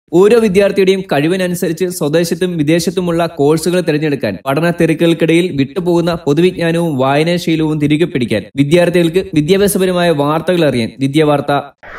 ഓരോ വിദ്യാർത്ഥിയുടെയും കഴിവിനനുസരിച്ച് സ്വദേശത്തും വിദേശത്തുമുള്ള കോഴ്സുകൾ തിരഞ്ഞെടുക്കാൻ പഠന തിരക്കുകൾക്കിടയിൽ വിട്ടുപോകുന്ന പൊതുവിജ്ഞാനവും വായനാശീലവും തിരികെ പിടിക്കാൻ വിദ്യാർത്ഥികൾക്ക് വിദ്യാഭ്യാസപരമായ വാർത്തകൾ അറിയാൻ വിദ്യാവാർത്ത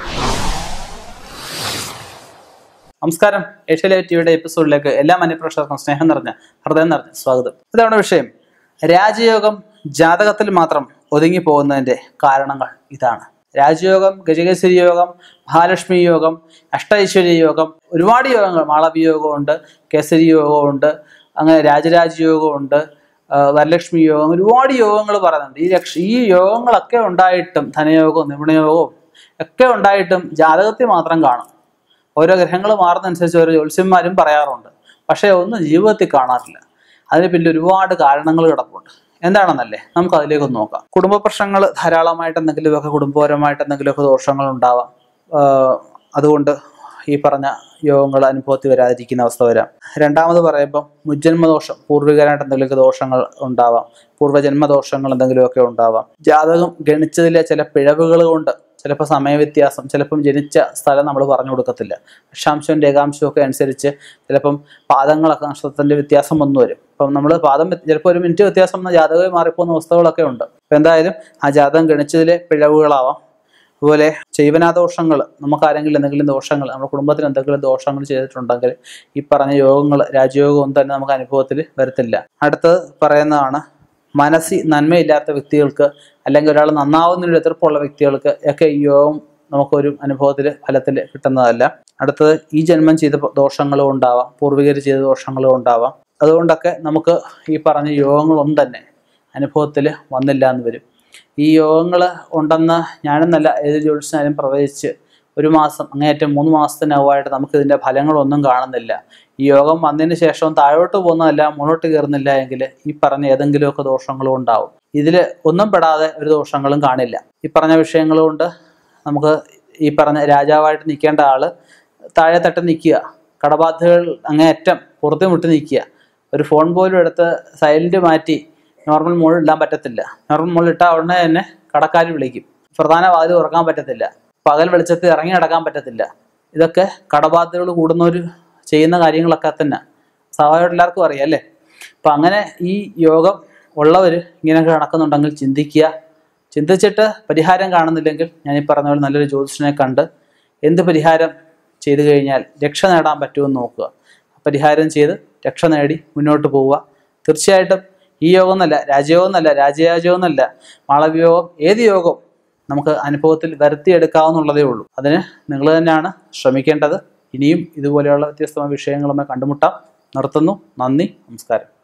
നമസ്കാരം ഏഷ്യലൈവ് ടിവിയുടെ എപ്പിസോഡിലേക്ക് എല്ലാ മനഃപ്രേക്ഷകർക്കും സ്നേഹം നിറഞ്ഞ ഹൃദയം നിറഞ്ഞ സ്വാഗതം ഇതാണ് വിഷയം രാജയോഗം ജാതകത്തിൽ മാത്രം ഒതുങ്ങി പോകുന്നതിന്റെ കാരണങ്ങൾ ഇതാണ് രാജയോഗം ഗജകേസരി യോഗം മഹാലക്ഷ്മി യോഗം അഷ്ടൈശ്വര്യ യോഗം ഒരുപാട് യോഗങ്ങൾ മാളവി യോഗമുണ്ട് കേസരി യോഗമുണ്ട് അങ്ങനെ രാജരാജ യോഗമുണ്ട് ആ, വരലക്ഷ്മി യോഗം ഒരുപാട് യോഗങ്ങൾ പറയുന്നുണ്ട് ഈ ലക്ഷ ഈ യോഗങ്ങളൊക്കെ ഉണ്ടായിട്ടും ധനയോഗവും നിപുണയോഗവും ഒക്കെ ഉണ്ടായിട്ടും ജാതകത്തിൽ മാത്രം കാണും ഓരോ ഗ്രഹങ്ങൾ മാറുന്നതനുസരിച്ച് ഓരോ ജ്യോത്സ്യന്മാരും പറയാറുണ്ട് പക്ഷേ ഒന്നും ജീവിതത്തിൽ കാണാറില്ല അതിന് പിന്നിൽ ഒരുപാട് കാരണങ്ങൾ കിടപ്പുണ്ട് എന്താണെന്നല്ലേ നമുക്ക് അതിലേക്ക് ഒന്ന് നോക്കാം കുടുംബ പ്രശ്നങ്ങൾ ധാരാളമായിട്ട് എന്തെങ്കിലുമൊക്കെ കുടുംബപരമായിട്ട് എന്തെങ്കിലുമൊക്കെ ദോഷങ്ങൾ ഉണ്ടാവാം ആഹ് അതുകൊണ്ട് ഈ പറഞ്ഞ യോഗങ്ങൾ അനുഭവത്തിൽ വരാതിരിക്കുന്ന അവസ്ഥ വരാം രണ്ടാമത് പറയുമ്പോൾ മുജ്ജന്മദോഷം പൂർവികരായിട്ട് എന്തെങ്കിലുമൊക്കെ ദോഷങ്ങൾ ഉണ്ടാവാം പൂർവ്വജന്മദോഷങ്ങൾ എന്തെങ്കിലുമൊക്കെ ഉണ്ടാവാം ജാതകം ഗണിച്ചതിലെ ചില പിഴവുകൾ കൊണ്ട് ചിലപ്പോൾ സമയവ്യത്യാസം ചിലപ്പം ജനിച്ച സ്ഥലം നമ്മൾ പറഞ്ഞു കൊടുക്കത്തില്ല അക്ഷാംശവും രേഖാംശവും ഒക്കെ അനുസരിച്ച് ചിലപ്പം പാദങ്ങളൊക്കെ നക്ഷത്രത്തിന്റെ വ്യത്യാസം വന്നു വരും അപ്പം നമ്മൾ പാദം വ്യ- ചിലപ്പോൾ ഒരു മിനിറ്റ് വ്യത്യാസം വന്ന ജാതകമായി മാറിപ്പോകുന്ന അവസ്ഥകളൊക്കെ ഉണ്ട് അപ്പം എന്തായാലും ആ ജാതകം ഗണിച്ചതിലെ പിഴവുകളാവാം അതുപോലെ ചൈവനാദോഷങ്ങൾ നമുക്ക് ആരെങ്കിലും എന്തെങ്കിലും ദോഷങ്ങൾ നമ്മുടെ കുടുംബത്തിന് എന്തെങ്കിലും ദോഷങ്ങൾ ചെയ്തിട്ടുണ്ടെങ്കിൽ ഈ പറഞ്ഞ യോഗങ്ങൾ രാജയോഗം ഒന്നും തന്നെ നമുക്ക് അനുഭവത്തിൽ വരത്തില്ല അടുത്തത് പറയുന്നതാണ് മനസ്സിൽ നന്മയില്ലാത്ത വ്യക്തികൾക്ക് അല്ലെങ്കിൽ ഒരാൾ നന്നാവുന്നതിന് എതിർപ്പുള്ള വ്യക്തികൾക്ക് ഒക്കെ ഈ യോഗം നമുക്കൊരു അനുഭവത്തിൽ ഫലത്തിൽ കിട്ടുന്നതല്ല അടുത്തത് ഈ ജന്മം ചെയ്ത ദോഷങ്ങളും ഉണ്ടാവാം പൂർവികർ ചെയ്ത ദോഷങ്ങളും ഉണ്ടാവാം അതുകൊണ്ടൊക്കെ നമുക്ക് ഈ പറഞ്ഞ യോഗങ്ങളൊന്നും തന്നെ അനുഭവത്തിൽ വന്നില്ല എന്ന് വരും ഈ യോഗങ്ങൾ ഉണ്ടെന്ന് ഞാനെന്നല്ല ഏത് ജ്യോത്സ്യനായാലും പ്രവചിച്ച് ഒരു മാസം അങ്ങേയറ്റം മൂന്ന് മാസത്തിനകമായിട്ട് നമുക്ക് ഇതിൻ്റെ ഫലങ്ങളൊന്നും കാണുന്നില്ല ഈ യോഗം വന്നതിന് ശേഷം താഴോട്ട് പോകുന്നതല്ല മുന്നോട്ട് കയറുന്നില്ല എങ്കിൽ ഈ പറഞ്ഞ ഏതെങ്കിലുമൊക്കെ ദോഷങ്ങളും ഉണ്ടാവും ഇതിൽ ഒന്നും പെടാതെ ഒരു ദോഷങ്ങളും കാണില്ല ഈ പറഞ്ഞ വിഷയങ്ങൾ കൊണ്ട് നമുക്ക് ഈ പറഞ്ഞ രാജാവായിട്ട് നിൽക്കേണ്ട ആള് താഴെ തട്ട് നിൽക്കുക കടബാധ്യതകൾ അങ്ങേയറ്റം പുറത്തു വിട്ട് നിൽക്കുക ഒരു ഫോൺ പോലും എടുത്ത് സൈലന്റ് മാറ്റി നോർമൽ മോൾ ഇടാൻ പറ്റത്തില്ല നോർമൽ മോൾ ഇട്ടാൽ ഉടനെ തന്നെ കടക്കാർ വിളിക്കും പ്രധാന വാതിൽ തുറക്കാൻ പറ്റത്തില്ല പകൽ വെളിച്ചത്തിൽ ഇറങ്ങി നടക്കാൻ പറ്റത്തില്ല ഇതൊക്കെ കടബാധ്യതകൾ കൂടുന്നവർ ചെയ്യുന്ന കാര്യങ്ങളൊക്കെ തന്നെ സ്വാഭാവികമായിട്ട് എല്ലാവർക്കും അറിയാം അല്ലേ അപ്പം അങ്ങനെ ഈ യോഗം ഉള്ളവർ ഇങ്ങനെയൊക്കെ നടക്കുന്നുണ്ടെങ്കിൽ ചിന്തിക്കുക ചിന്തിച്ചിട്ട് പരിഹാരം കാണുന്നില്ലെങ്കിൽ ഞാൻ ഈ പറഞ്ഞ പോലെ നല്ലൊരു ജ്യോതിഷനെ കണ്ട് എന്ത് പരിഹാരം ചെയ്തു കഴിഞ്ഞാൽ രക്ഷ നേടാൻ പറ്റുമെന്ന് നോക്കുക പരിഹാരം ചെയ്ത് രക്ഷ നേടി മുന്നോട്ട് പോവുക തീർച്ചയായിട്ടും ഈ യോഗം എന്നല്ല രാജയോഗം എന്നല്ല രാജയാജയോഗം എന്നല്ല മാളവയോഗം ഏത് യോഗം നമുക്ക് അനുഭവത്തിൽ വരുത്തിയെടുക്കാവുന്നുള്ളതേ ഉള്ളൂ അതിന് നിങ്ങൾ തന്നെയാണ് ശ്രമിക്കേണ്ടത് ഇനിയും ഇതുപോലെയുള്ള വ്യത്യസ്തമായ വിഷയങ്ങളുമായി കണ്ടുമുട്ടാം നിർത്തുന്നു നന്ദി നമസ്കാരം